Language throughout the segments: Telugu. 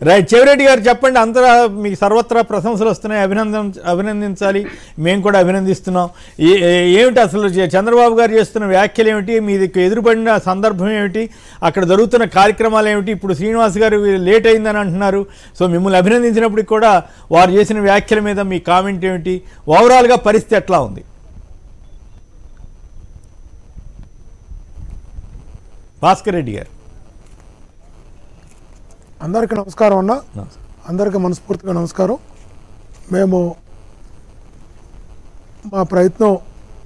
రైట్ చెవిరెడ్డి గారు చెప్పండి అంతరా మీకు సర్వత్రా ప్రశంసలు వస్తున్నాయి అభినందన అభినందించాలి మేము కూడా అభినందిస్తున్నాం ఏ- ఏ- ఏమిటి అసలు చే- చంద్రబాబు గారు చేస్తున్న వ్యాఖ్యలు ఏమిటి మీది ఎదురుపడిన సందర్భం ఏమిటి అక్కడ జరుగుతున్న కార్యక్రమాలు ఏమిటి ఇప్పుడు శ్రీనివాస్ గారు లేట్ అయిందని అంటున్నారు సో మిమ్మల్ని అభినందించినప్పటికి కూడా వారు చేసిన వ్యాఖ్యల మీద మీ కామెంట్ ఏమిటి ఓవరాల్గా పరిస్థితి ఎట్లా ఉంది భాస్కర్ రెడ్డి గారు అందరికీ నమస్కారం అన్న అందరికీ మనస్ఫూర్తిగా నమస్కారం మేము మా ప్రయత్నం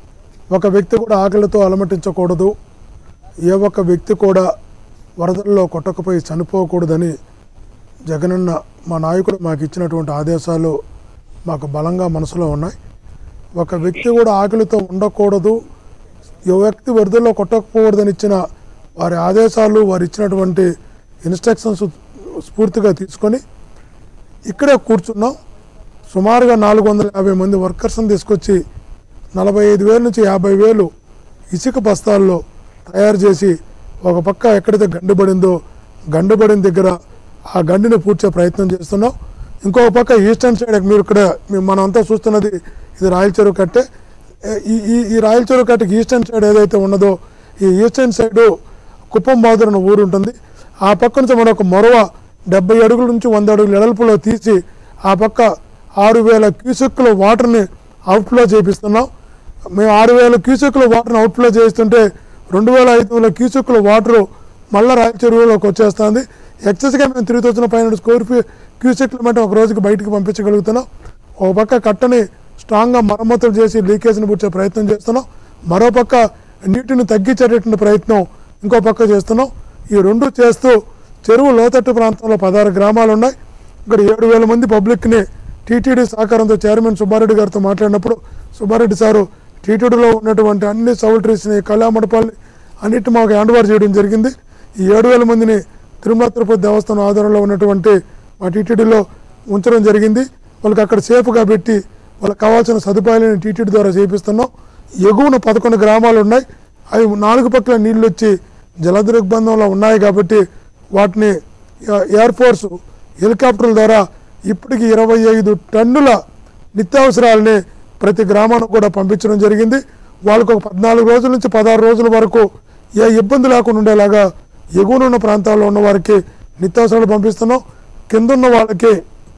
ఒక వ్యక్తి కూడా ఆకలితో అలమటించకూడదు ఏ ఒక్క వ్యక్తి కూడా వరదల్లో కొట్టకపోయి చనిపోకూడదని జగనన్న మా నాయకుడు మాకు ఇచ్చినటువంటి ఆదేశాలు మాకు బలంగా మనసులో ఉన్నాయి ఒక వ్యక్తి కూడా ఆకలితో ఉండకూడదు ఏ వ్యక్తి వరదల్లో కొట్టకపోకూడదని ఇచ్చిన వారి ఆదేశాలు వారు ఇచ్చినటువంటి ఇన్స్ట్రక్షన్స్ స్ఫూర్తిగా తీసుకొని ఇక్కడే కూర్చున్నాం సుమారుగా నాలుగు వందల యాభై మంది వర్కర్స్ని తీసుకొచ్చి నలభై ఐదు వేల నుంచి యాభై వేలు ఇసుక బస్తాల్లో తయారు చేసి ఒక పక్క ఎక్కడైతే గండి పడిందో గండి పడిన దగ్గర ఆ గండిని పూడ్చే ప్రయత్నం చేస్తున్నాం ఇంకొక పక్క ఈస్టర్న్ సైడ్ మీరు ఇక్కడ మీ- మనం అంతా చూస్తున్నది ఇది రాయల చెరువు కట్టే ఏ- ఈ ఈ ఈ రాయల చెరువు కట్టకి ఈస్టర్న్ సైడ్ ఏదైతే ఉన్నదో ఈ ఈస్టర్న్ సైడు కుప్పం బాదురు అన్న ఊరు ఉంటుంది ఆ పక్క నుంచి మనం ఒక మొరవ డెబ్బై అడుగుల నుంచి వంద అడుగుల ఎడల్పులో తీసి ఆ పక్క ఆరు వేల క్యూసెక్కుల వాటర్ని అవుట్ఫ్లో చేపిస్తున్నాం మేము ఆరు వేల క్యూసెక్కుల వాటర్ని అవుట్ఫ్లో చేస్తుంటే రెండు వేల ఐదు వందల క్యూసెక్కుల వాటరు మళ్ళా రాయల చెరువులోకి వచ్చేస్తుంది ఎక్సెస్గా మేము three thousand five hundred square ఫీ క్యూసెక్ల మట్టి ఒక రోజుకి బయటికి పంపించగలుగుతున్నాం ఒక పక్క కట్టని స్ట్రాంగ్గా మరమ్మతులు చేసి లీకేజ్ని పుచ్చే ప్రయత్నం చేస్తున్నాం మరో పక్క నీటిని తగ్గించేటటువంటి ప్రయత్నం ఇంకో పక్క చేస్తున్నాం ఈ రెండు చేస్తూ చెరువు లోతట్టు ప్రాంతంలో పదహారు గ్రామాలు ఉన్నాయి ఇక్కడ ఏడు వేల మంది పబ్లిక్ని టీటీడీ సహకారంతో చైర్మన్ సుబ్బారెడ్డి గారితో మాట్లాడినప్పుడు సుబ్బారెడ్డి సారు టీటీడీలో ఉన్నటువంటి అన్ని సౌల్ ట్రీస్ని కళ్యాణ మండపాలని అన్నిటి మాకు హ్యాండ్ ఓవర్ చేయడం జరిగింది ఈ ఏడు వేల మందిని తిరుమల తిరుపతి దేవస్థానం ఆధ్వర్యంలో ఉన్నటువంటి మా టీటీడీలో ఉంచడం జరిగింది వాళ్ళకి అక్కడ సేఫ్గా పెట్టి వాళ్ళకి కావాల్సిన సదుపాయాలను టీటీడీ ద్వారా చేపిస్తున్నాం ఎగువన పదకొండు గ్రామాలు ఉన్నాయి అవి నాలుగు పక్కల నీళ్ళు వచ్చి జలదిగ్బంధంలో ఉన్నాయి కాబట్టి వాటిని ఎ- ఎయిర్ ఫోర్స్ హెలికాప్టర్ల ద్వారా ఇప్పటికి ఇరవై ఐదు టన్నుల నిత్యావసరాలని ప్రతి గ్రామానికి కూడా పంపించడం జరిగింది వాళ్ళకు ఒక పద్నాలుగు రోజుల నుంచి పదహారు రోజుల వరకు ఏ ఇబ్బంది లేకుండా ఉండేలాగా ఎగువనున్న ప్రాంతాల్లో ఉన్న వారికి నిత్యావసరాలు పంపిస్తున్నాం కింద ఉన్న వాళ్ళకి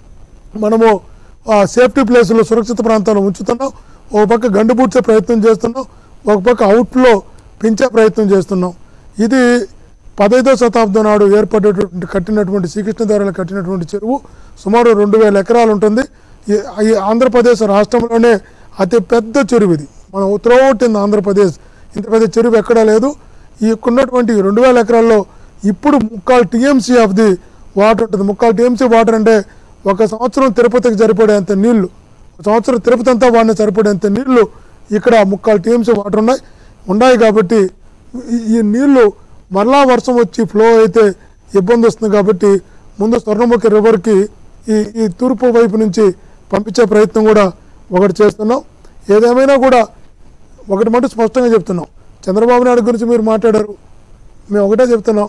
మనము ఆ సేఫ్టీ ప్లేసుల్లో సురక్షిత ప్రాంతాల్లో ఉంచుతున్నాం ఒక పక్క గండు పూడ్చే ప్రయత్నం చేస్తున్నాం ఒక పక్క అవుట్లో పెంచే ప్రయత్నం చేస్తున్నాం ఇది పదైదో శతాబ్దం నాడు ఏర్పడేటువంటి కట్టినటువంటి శ్రీకృష్ణదేవరాయలు కట్టినటువంటి చెరువు సుమారు రెండు వేల ఎకరాలు ఉంటుంది ఈ- ఈ ఆంధ్రప్రదేశ్ రాష్ట్రంలోనే అతి పెద్ద చెరువు ఇది మనం త్రోట్ ఇన్ ఆంధ్రప్రదేశ్ ఇంత పెద్ద చెరువు ఎక్కడా లేదు ఈ ఉన్నటువంటి రెండు వేల ఎకరాల్లో ఇప్పుడు ముక్కాలు టీఎంసీ ఆఫ్ ది వాటర్ ఉంటుంది ముక్కాలు టీఎంసీ వాటర్ అంటే ఒక సంవత్సరం తిరుపతికి సరిపడేంత నీళ్లు ఒక సంవత్సరం తిరుపతి అంతా వాడిన సరిపడేంత నీళ్లు ఇక్కడ ముక్కాలు టీఎంసీ వాటర్ ఉన్నాయి ఉన్నాయి కాబట్టి ఈ- ఈ నీళ్లు మరలా వర్షం వచ్చి ఫ్లో అయితే ఇబ్బంది వస్తుంది కాబట్టి ముందు స్వర్ణముఖి రివర్కి ఈ ఈ తూర్పు వైపు నుంచి పంపించే ప్రయత్నం కూడా ఒకటి చేస్తున్నాం ఏదేమైనా కూడా ఒకటి మటు స్పష్టంగా చెప్తున్నాం చంద్రబాబు నాయుడు గురించి మీరు మాట్లాడారు మేము ఒకటే చెప్తున్నాం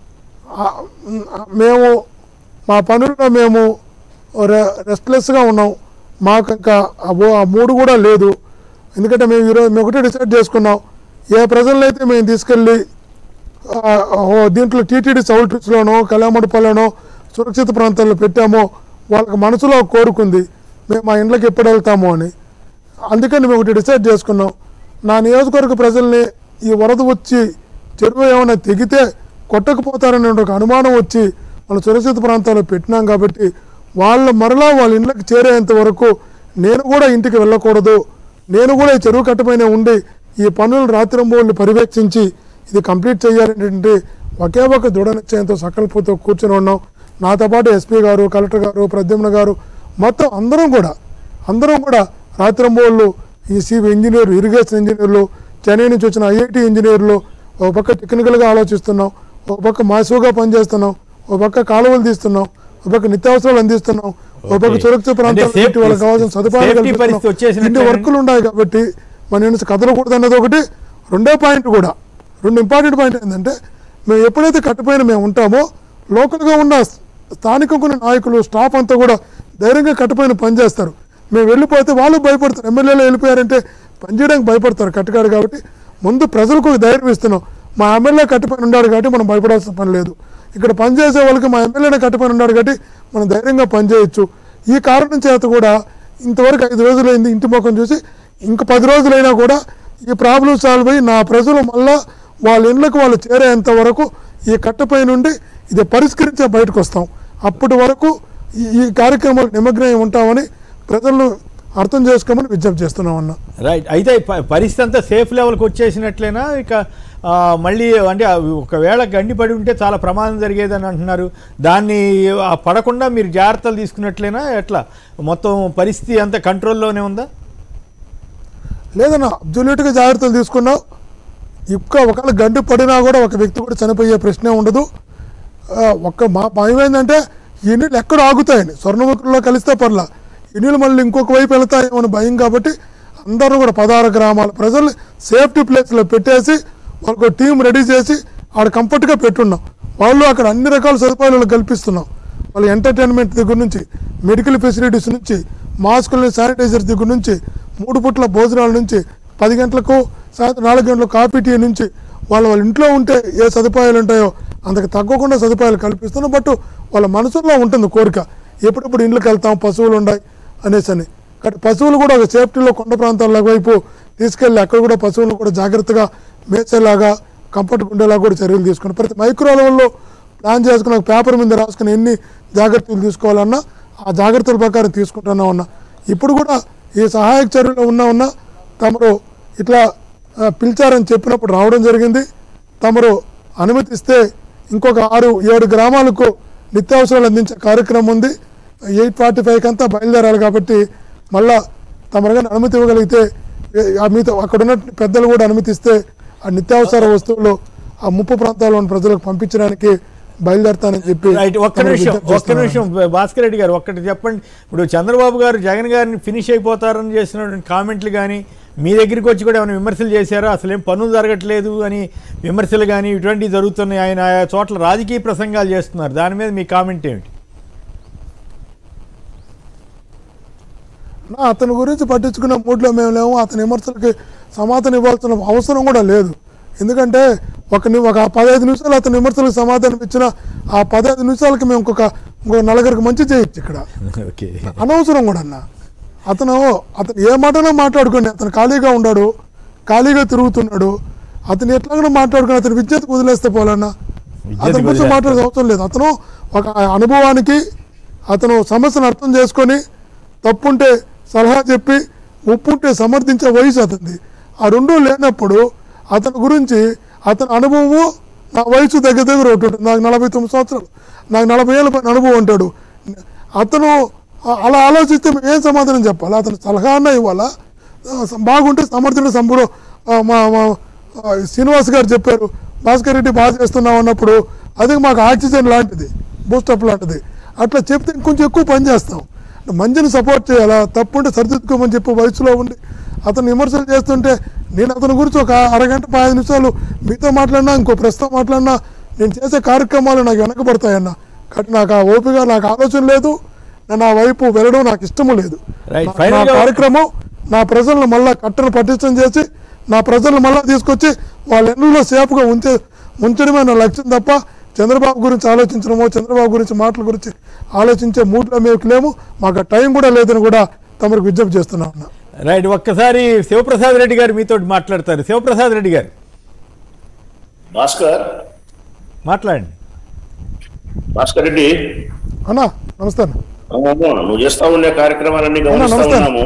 ఆ- ఆ- మేము మా పనుల్లో మేము రె- రెస్ట్లెస్గా ఉన్నాం మాకు ఇంకా ఆ ఓ- ఆ మూడు కూడా లేదు ఎందుకంటే మేము ఈరోజు మేము ఒకటే డిసైడ్ చేసుకున్నాం ఏ ప్రజలను అయితే మేము తీసుకెళ్ళి ఆ, ఓ దీంట్లో టీటీడీ సౌల్ ట్రిప్స్లోనో కళ్యాణమండపాల్లోనో సురక్షిత ప్రాంతాల్లో పెట్టామో వాళ్ళకి మనసులో కోరుకుంది మేము మా ఇండ్లకి ఎప్పుడు వెళ్తాము అని అందుకని మేము ఒకటి డిసైడ్ చేసుకున్నాం నా నియోజకవర్గ ప్రజల్ని ఈ వరద వచ్చి చెరువు ఏమైనా తెగితే కొట్టకపోతారనే ఒక అనుమానం వచ్చి మన సురక్షిత ప్రాంతాల్లో పెట్టినాం కాబట్టి వాళ్ళ మరలా వాళ్ళ ఇండ్లకి చేరేంత వరకు నేను కూడా ఇంటికి వెళ్ళకూడదు నేను కూడా ఈ చెరువు కట్టపైనే ఉండి ఈ పనులను రాత్రింబోళ్ళు పర్యవేక్షించి ఇది కంప్లీట్ చేయాలనేటువంటి ఒకే ఒక దృఢ నిశ్చయంతో సకల్పంతో కూర్చొని ఉన్నాం నాతో పాటు ఎస్పీ గారు కలెక్టర్ గారు ప్రద్యుమ్న గారు మొత్తం అందరం కూడా అందరం కూడా రాత్రింబోళ్ళు ఈ సివి ఇంజనీర్లు ఇరిగేషన్ ఇంజనీర్లు చెన్నై నుంచి వచ్చిన ఐఐటి ఇంజనీర్లు ఒక పక్క టెక్నికల్గా ఆలోచిస్తున్నాం ఒక పక్క మాసుగా పనిచేస్తున్నాం ఒక పక్క కాలువలు తీస్తున్నాం ఒక పక్క నిత్యావసరాలు అందిస్తున్నాం ఒక పక్క Okay. సురక్షిత అంటే ప్రాంతాలు safety- పెట్టి వాళ్ళకి కావాల్సిన సదుపాయాలు safety కల్పిస్తున్నాం. పరిస్థితి వచ్చేసినట్లే ఇన్ని వర్కులు ఉన్నాయి కాబట్టి మన నుంచి కదలకూడదు అన్నది ఒకటి రెండో పాయింట్ కూడా రెండు ఇంపార్టెంట్ పాయింట్ ఏంటంటే మేము ఎప్పుడైతే కట్టుపైన మేము ఉంటామో లోకల్గా ఉన్న స్థానిక కొన్ని నాయకులు స్టాఫ్ అంతా కూడా ధైర్యంగా కట్టుపైన పనిచేస్తారు మేము వెళ్ళిపోతే వాళ్ళు భయపడతారు ఎమ్మెల్యేలు వెళ్ళిపోయారంటే పనిచేయడానికి భయపడతారు కట్టుకాడు కాబట్టి ముందు ప్రజలకు ఒక ధైర్యం ఇస్తున్నాం మా ఎమ్మెల్యే కట్టుపైన ఉన్నాడు కాబట్టి మనం భయపడాల్సిన పని లేదు ఇక్కడ పనిచేసే వాళ్ళకి మా ఎమ్మెల్యేనే కట్టుపైన ఉన్నాడు కాబట్టి మనం ధైర్యంగా పనిచేయొచ్చు ఈ కారణం చేత కూడా ఇంతవరకు ఐదు రోజులైంది ఇంటి ముఖం చూసి ఇంక పది రోజులైనా కూడా ఈ ప్రాబ్లం సాల్వ్ అయ్యి నా ప్రజలు మళ్ళా వాళ్ళ ఇళ్ళకు వాళ్ళు చేరేంత వరకు ఈ కట్టపై నుండి ఇది పరిష్కరించే బయటకు వస్తాం అప్పటి వరకు ఈ ఈ కార్యక్రమాలకు నిమగ్నమై ఉంటామని ప్రజలను అర్థం చేసుకోమని విజ్ఞప్తి చేస్తున్నాం అన్న రైట్ అయితే ప- పరిస్థితి అంతా సేఫ్ లెవెల్కి వచ్చేసినట్లేనా ఇక ఆ, మళ్ళీ అంటే అవి ఒకవేళ గండి పడి ఉంటే చాలా ప్రమాదం జరిగేదని అంటున్నారు దాన్ని ఆ, పడకుండా మీరు జాగ్రత్తలు తీసుకున్నట్లేనా ఎట్లా మొత్తం పరిస్థితి అంతా కంట్రోల్లోనే ఉందా లేదన్న అబ్జల్యూట్గా జాగ్రత్తలు తీసుకున్నాం ఇంకా ఒకవేళ గండి పడినా కూడా ఒక వ్యక్తి కూడా చనిపోయే ప్రశ్నే ఉండదు ఆ, ఒక్క మా భయం ఏంటంటే ఈ నీళ్ళు ఎక్కడ ఆగుతాయని స్వర్ణముఖంలో కలిస్తే పర్లా ఈ నీళ్ళు మళ్ళీ ఇంకొక వైపు వెళ్తాయేమో అని భయం కాబట్టి అందరూ కూడా పదహారు గ్రామాల ప్రజలు సేఫ్టీ ప్లేస్లో పెట్టేసి వాళ్ళకు టీం రెడీ చేసి ఆడ కంఫర్ట్గా పెట్టున్నాం వాళ్ళు అక్కడ అన్ని రకాల సదుపాయాలు కల్పిస్తున్నాం వాళ్ళ ఎంటర్టైన్మెంట్ దగ్గర నుంచి మెడికల్ ఫెసిలిటీస్ నుంచి మాస్కులు శానిటైజర్ దగ్గర నుంచి మూడు పుట్ల భోజనాల నుంచి పది గంటలకు సాయంత్రం నాలుగు గంటలకు కాఫీ టీ నుంచి వాళ్ళ వాళ్ళ ఇంట్లో ఉంటే ఏ సదుపాయాలు ఉంటాయో అంతకు తగ్గకుండా సదుపాయాలు కల్పిస్తున్నాం బట్ వాళ్ళ మనసులో ఉంటుంది కోరిక ఎప్పుడెప్పుడు ఇండ్లకు వెళ్తాం పశువులు ఉన్నాయి అనేసి అని కాబట్టి పశువులు కూడా ఒక సేఫ్టీలో కొండ ప్రాంతాల వైపు తీసుకెళ్ళి అక్కడ కూడా పశువులను కూడా జాగ్రత్తగా మేసేలాగా కంఫర్ట్గా ఉండేలా కూడా చర్యలు తీసుకుని ప్రతి మైక్రో లెవెల్లో ప్లాన్ చేసుకుని ఒక పేపర్ మీద రాసుకుని ఎన్ని జాగ్రత్తలు తీసుకోవాలన్నా ఆ జాగ్రత్తల ప్రకారం తీసుకుంటూనే ఉన్నా ఇప్పుడు కూడా ఈ సహాయక చర్యలో ఉన్నా ఉన్నా తమరు ఇట్లా ఆ, పిలిచారని చెప్పినప్పుడు రావడం జరిగింది తమరు అనుమతిస్తే ఇంకొక ఆరు ఏడు గ్రామాలకు నిత్యావసరాలు అందించే కార్యక్రమం ఉంది ఎయిట్ ఫార్టీ ఫైవ్కి అంతా బయలుదేరాలి కాబట్టి మళ్ళా తమరు కానీ అనుమతి ఇవ్వగలిగితే ఏ- ఆ మీతో అక్కడ ఉన్న పెద్దలు కూడా అనుమతిస్తే ఆ నిత్యావసర వస్తువులు ఆ ముప్పు ప్రాంతాల్లో ఉన్న ప్రజలకు పంపించడానికి బయలుదేరతానని చెప్పి రైట్ ఒక్క తమరు నిమిషం విజ్ఞప్తి ఒక్క చేస్తున్నాను. నిమిషం భాస్కర్ రెడ్డి గారు ఒక్కటి చెప్పండి ఇప్పుడు చంద్రబాబు గారు జగన్ గారిని ఫినిష్ అయిపోతారని చేసినటువంటి కామెంట్లు కానీ మీ దగ్గరికి వచ్చి కూడా ఏమైనా విమర్శలు చేశారా అసలు ఏం పనులు జరగట్లేదు అని విమర్శలు కానీ ఇటువంటివి జరుగుతున్నాయి ఆయన ఆయా చోట్ల రాజకీయ ప్రసంగాలు చేస్తున్నారు దాని మీద మీ కామెంట్ ఏమిటి నా అతని గురించి పట్టించుకునే మూడ్లో మేము లేము అతని విమర్శలకి సమాధానం ఇవ్వాల్సిన అవసరం కూడా లేదు ఎందుకంటే ఒక ని- ఒక పదహైదు నిమిషాలు అతని విమర్శలకు సమాధానం ఇచ్చిన ఆ పదహైదు నిమిషాలకి మేము ఇంకొక ఇంకొక నలుగురికి మంచి చేయొచ్చు ఇక్కడ ఓకే అనవసరం కూడా అన్న అతను అతను ఏ మాటనో మాట్లాడుకోండి అతను ఖాళీగా ఉన్నాడు ఖాళీగా తిరుగుతున్నాడు అతను ఎట్లాగైనా మాట్లాడుకుని అతని విద్యకు వదిలేస్తే పోలన్నా అతని గురించి వదిలేస్తే. మాట్లాడే అవసరం లేదు అతను ఒక అనుభవానికి అతను సమస్యను అర్థం చేసుకొని తప్పుంటే సలహా చెప్పి ఉప్పుంటే సమర్థించే వయసు అతనిది ఆ రెండూ లేనప్పుడు అతని గురించి అతని అనుభవము నా వయసు దగ్గర దగ్గర ఒకటి ఉంటుంది నాకు నలభై తొమ్మిది సంవత్సరాలు నాకు నలభై ఏళ్ళ పైన అనుభవం ఉంటాడు అతను ఆ- అలా ఆలోచిస్తే మేము ఏం సమాధానం చెప్పాలి అతను సలహా అన్న ఇవ్వాలా ఆ, స- బాగుంటే సమర్థుడు సంపుడు ఆ, మా మా ఆ, శ్రీనివాస్ గారు చెప్పారు భాస్కర్ రెడ్డి బాగా చేస్తున్నాం అన్నప్పుడు అది మాకు ఆక్సిజన్ లాంటిది బూస్టప్ లాంటిది అట్లా చెప్తే ఇంకొంచెం ఎక్కువ పని చేస్తాం మంచిని సపోర్ట్ చేయాలా తప్పుంటే సరిదిద్దుకోమని చెప్పి వయసులో ఉండి అతను విమర్శలు చేస్తుంటే నేను అతని గురించి ఒక అరగంట పదిహేను నిమిషాలు మీతో మాట్లాడినా ఇంకో ప్రస్తుతం మాట్లాడినా నేను చేసే కార్యక్రమాలు నాకు వెనకబడతాయన్న కాబట్టి నాకు ఆ ఓపిక నాకు ఆలోచన లేదు నేను ఆ వైపు వెళ్ళడం నాకు ఇష్టము లేదు Right. నా- Final నా గా- కార్యక్రమం నా ప్రజలను మళ్ళా కట్టను పటిష్టం చేసి నా ప్రజలను మళ్ళా తీసుకొచ్చి వాళ్ళ ఎన్నుల్లో సేఫ్గా ఉంచే ఉంచడమే నా లక్ష్యం తప్ప చంద్రబాబు గురించి ఆలోచించడమో చంద్రబాబు గురించి మాటల గురించి ఆలోచించే మూడ్లో మేము లేము మాకు ఆ టైం కూడా లేదని కూడా తమకు విజ్ఞప్తి చేస్తున్నా ఉన్నా రైట్ ఒక్కసారి శివప్రసాద్ రెడ్డి గారు మీతో మాట్లాడతారు శివప్రసాద్ రెడ్డి గారు భాస్కర్ మాట్లాడండి భాస్కర్ రెడ్డి అన్నా నమస్తే అన్న అవును, నువ్వు చేస్తా ఉండే కార్యక్రమాలన్నీ గమనిస్తా నమస్తే. ఉన్నాము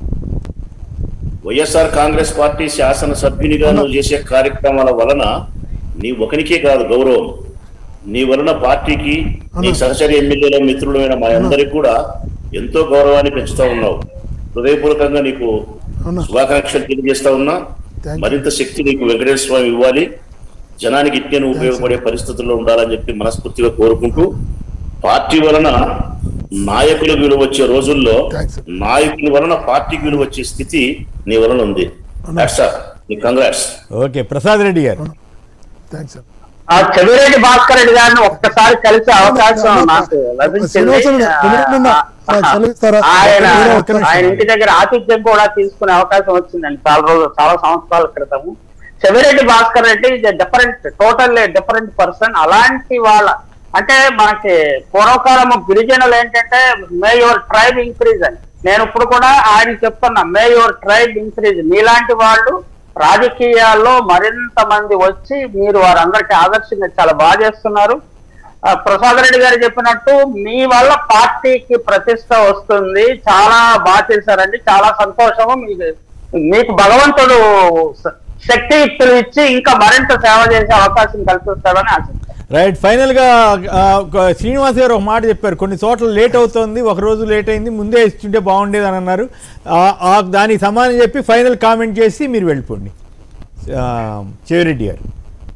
వైఎస్ఆర్ కాంగ్రెస్ పార్టీ శాసనసభ్యునిగా నువ్వు చేసే కార్యక్రమాల వలన నీ ఒకనికే కాదు గౌరవం నీ వలన పార్టీకి నీ సహచరి ఎమ్మెల్యేల మిత్రులమైన మా అందరికి కూడా ఎంతో గౌరవాన్ని పెంచుతా ఉన్నావు హృదయపూర్వకంగా నీకు అవునా శుభాకాంక్షలు తెలియజేస్తా ఉన్నా Thank you. మరింత శక్తి నీకు వెంకటేశ్వర స్వామి ఇవ్వాలి జనానికి ఇట్టే ఉపయోగపడే పరిస్థితుల్లో ఉండాలని చెప్పి మనస్ఫూర్తిగా కోరుకుంటూ పార్టీ వలన నాయకులు విలువ వచ్చే రోజుల్లో Thanks. నాయకుల వలన పార్టీకి విలువ వచ్చే స్థితి నీ వలన ఉంది That's all. నీ కంగ్రాట్స్ ఓకే ప్రసాద్ రెడ్డి గారు థ్యాంక్స్ సార్ ఆ చెవిరెడ్డి భాస్కర్ రెడ్డి గారిని ఒక్కసారి కలిసే అవకాశం నాకు లభించింది శ్రీనివాసులు కుమారుడిని నాకు సెలవిస్తారా? ఆయన ఒక్క నిమిషం. ఆయన ఇంటి దగ్గర ఆతిథ్యం కూడా తీసుకునే అవకాశం వచ్చిందండి చాలా రోజులు చాలా సంవత్సరాల క్రితము Chevireddy Bhaskar Reddy different total different person అలాంటి వాళ్ళ అంటే మనకి పూర్వకాలం గిరిజనులు ఏంటంటే మే యువర్ ట్రైబ్ ఇంక్రీజ్ అని నేను ఇప్పుడు కూడా ఆయన చెప్తున్నా మే యువర్ ట్రైబ్ ఇంక్రీజ్ మీలాంటి వాళ్ళు రాజకీయాల్లో మరింత మంది వచ్చి మీరు వారందరికీ ఆదర్శంగా చాలా బాగా చేస్తున్నారు ఆ, ప్రసాద్ రెడ్డి గారు చెప్పినట్టు మీ వల్ల పార్టీకి ప్రతిష్ట వస్తుంది చాలా బాగా చేశారండి చాలా సంతోషము మీకు మీకు భగవంతుడు స- శక్తియుక్తులు ఇచ్చి ఇంకా మరింత సేవ చేసే అవకాశం కల్పిస్తాడని ఆశిస్తాను రైట్ ఫైనల్ గా ఆ, ఒక శ్రీనివాస్ గారు ఒక మాట చెప్పారు కొన్ని చోట్ల లేట్ అవుతోంది ఒక రోజు లేట్ అయింది ముందే ఇస్తుంటే బాగుండేది అని అన్నారు ఆ- ఆ దానికి సమానం చెప్పి ఫైనల్ కామెంట్ చేసి మీరు వెళ్ళిపోండి ఆ, చెవిరెడ్డి గారు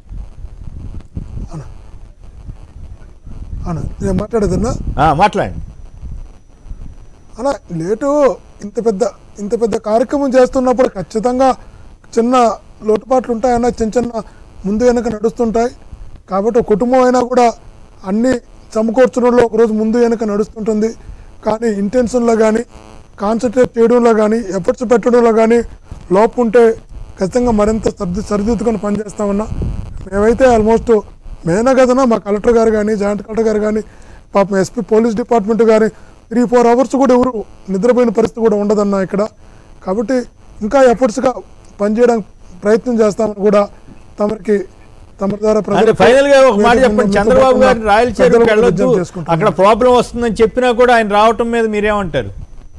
అన్న నేను మాట్లాడేదన్నా ఆ, మాట్లాడండి అలా లేటు ఇంత పెద్ద ఇంత పెద్ద కార్యక్రమం చేస్తున్నప్పుడు ఖచ్చితంగా చిన్న లోటుపాట్లు ఉంటాయన్న చిన్న చిన్న ముందు వెనక నడుస్తుంటాయి కాబట్టి ఒక కుటుంబం అయినా కూడా అన్ని సమకూర్చడంలో ఒకరోజు ముందు వెనక నడుస్తుంటుంది కానీ ఇంటెన్షన్లో కానీ కాన్సన్ట్రేట్ చేయడంలో కానీ ఎఫర్ట్స్ పెట్టడంలో కానీ లోపం ఉంటే ఖచ్చితంగా మరింత సర్ది సరిదిద్దుకొని పనిచేస్తామన్నా మేమైతే ఆల్మోస్ట్ మేమే కదన్నా మా కలెక్టర్ గారు కానీ జాయింట్ కలెక్టర్ గారు కానీ పాపం ఎస్పీ పోలీస్ డిపార్ట్మెంట్ కానీ త్రీ ఫోర్ అవర్స్ కూడా ఎవరు నిద్రపోయిన పరిస్థితి కూడా ఉండదన్నా ఇక్కడ కాబట్టి ఇంకా ఎఫర్ట్స్గా పనిచేయడానికి ప్రయత్నం చేస్తామని కూడా తమరికి తమ ద్వారా అంటే ప్రజలకు ఫైనల్ గా ఒక మాట మేము చెప్పండి మీతో చంద్రబాబు పాటుగా గారిని రాయల ప్రజలకు చెరువుకి వెళ్ళొద్దు విజ్ఞప్తి చేసుకుంటున్నాం. అక్కడ ప్రాబ్లం వస్తుందని చెప్పినా కూడా ఆయన రావటం మీద మీరేమంటారు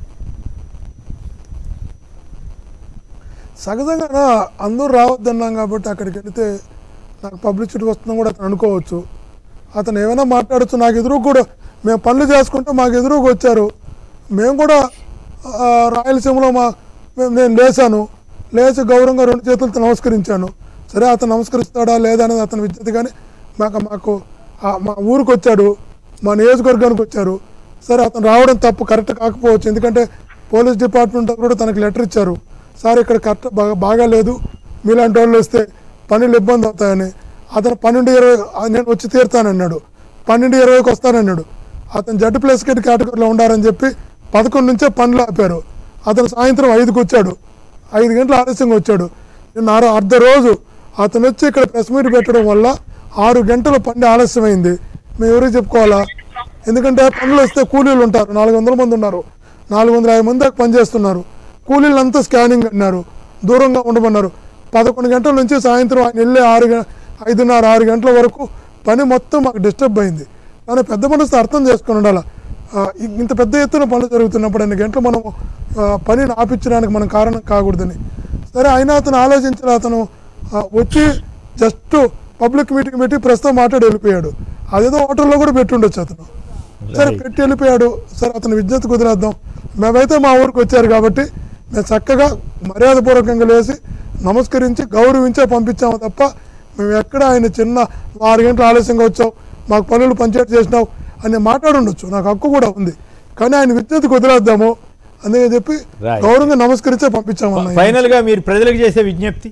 సహజంగా అందరూ రావద్దన్నాం కాబట్టి అక్కడికి వెళితే నాకు పబ్లిసిటీ వస్తుందని కూడా అతను అనుకోవచ్చు అతను ఏమైనా మాట్లాడచ్చు నాకు ఎదురు కూడా మేము పనులు చేసుకుంటే మాకు ఎదురుగా వచ్చారు మేము కూడా ఆ, రాయలసీమలో మా మేము నేను లేచాను లేచి గౌరవంగా రెండు చేతులతో నమస్కరించాను సరే అతను నమస్కరిస్తాడా లేదా అనేది అతని విద్యత కానీ మాకు మాకు ఆ, మా ఊరికి వచ్చాడు మా నియోజకవర్గానికి వచ్చారు సరే అతను రావడం తప్పు కరెక్ట్ కాకపోవచ్చు ఎందుకంటే పోలీస్ డిపార్ట్మెంట్ కూడా తనకు లెటర్ ఇచ్చారు సార్ ఇక్కడ కరెక్ట్ బాగా బాగాలేదు మీలాంటి వాళ్ళు వస్తే పనులు ఇబ్బంది అవుతాయని అతను పన్నెండు ఇరవై ఆ, నేను వచ్చి తీరుతానన్నాడు పన్నెండు ఇరవైకి వస్తానన్నాడు అతను జడ్ ప్లస్ కిట్ కేటగిరీలో ఉండారని చెప్పి పదకొండు నుంచే పనులు ఆపారు అతను సాయంత్రం ఐదుకి వచ్చాడు ఐదు గంటల ఆలస్యంగా వచ్చాడు నిన్న ఆరు అర్ధ రోజు అతను వచ్చి ఇక్కడ ప్రెస్ మీట్ పెట్టడం వల్ల ఆరు గంటల పని ఆలస్యమైంది మేము ఎవరికి చెప్పుకోవాలా ఎందుకంటే పనులు వస్తే కూలీలు ఉంటారు నాలుగు వందల మంది ఉన్నారు నాలుగు వందల యాభై మంది దాకా పనిచేస్తున్నారు కూలీలంతా స్కానింగ్ అన్నారు దూరంగా ఉండమన్నారు పదకొండు గంటల నుంచి సాయంత్రం ఆయన వెళ్ళే ఆరు గ- ఐదున్నర ఆరు గంటల వరకు పని మొత్తం మాకు డిస్టర్బ్ అయింది కానీ పెద్ద మనసు అర్థం చేసుకొని ఉండాలి ఆ, ఇ- ఇంత పెద్ద ఎత్తున పనులు జరుగుతున్నప్పుడు అన్ని గంటలు మనం ఆ, పనిని ఆపించడానికి మనం కారణం కాకూడదని సరే అయినా అతను ఆలోచించాలి అతను ఆ, వచ్చి జస్ట్ పబ్లిక్ మీటింగ్ పెట్టి ప్రస్తుతం మాట్లాడి వెళ్ళిపోయాడు అదేదో హోటల్లో కూడా పెట్టి ఉండొచ్చు అతను సరే Right. పెట్టి వెళ్ళిపోయాడు సరే అతని విజ్ఞత కుదిరేద్దాం మేమైతే మా ఊరికి వచ్చారు కాబట్టి మేము చక్కగా మర్యాదపూర్వకంగా లేచి నమస్కరించి గౌరవించే పంపించాము తప్ప మేము ఎక్కడ ఆయన చిన్న ఆరు గంటలు ఆలస్యంగా వచ్చావు మాకు పనులు పంచాయతీ చేసినావు అని మాట్లాడుండొచ్చు నాకు హక్కు కూడా ఉంది కానీ ఆయన విజ్ఞత కుదిరేద్దాము అందుకని చెప్పి Right. గౌరవంగా నమస్కరించే పంపించాము అన్న ఫైనల్ గా మీరు ప్రజలకు చేసే విజ్ఞప్తి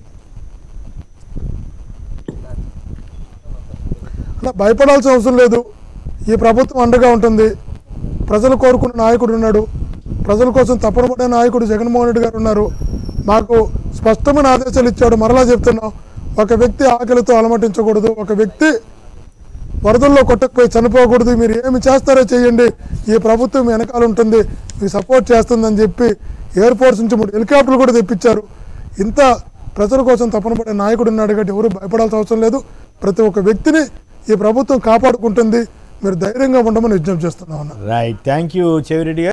అలా భయపడాల్సిన అవసరం లేదు ఈ ప్రభుత్వం అండగా ఉంటుంది ప్రజలు కోరుకున్న నాయకుడు ఉన్నాడు ప్రజల కోసం తప్పన పడే నాయకుడు జగన్మోహన్ రెడ్డి గారు ఉన్నారు మాకు స్పష్టమైన ఆదేశాలు ఇచ్చాడు మరలా చెప్తున్నాం ఒక వ్యక్తి ఆకలితో అలమటించకూడదు ఒక వ్యక్తి వరదల్లో కొట్టకపోయి చనిపోకూడదు మీరు ఏమి చేస్తారో చేయండి ఈ ప్రభుత్వం మీ వెనకాల ఉంటుంది మీకు సపోర్ట్ చేస్తుందని చెప్పి ఎయిర్ ఫోర్స్ నుంచి మూడు హెలికాప్టర్లు కూడా తెప్పించారు ఇంత ప్రజల కోసం తపన పడే నాయకుడు ఉన్నాడు కాబట్టి ఎవరు భయపడాల్సిన అవసరం లేదు ప్రతి ఒక్క వ్యక్తిని ఈ ప్రభుత్వం కాపాడుకుంటుంది మీరు ధైర్యంగా ఉండమని విజ్ఞప్తి చేస్తున్నాం అన్న రైట్ థ్యాంక్ యూ చెవిరెడ్డి గారు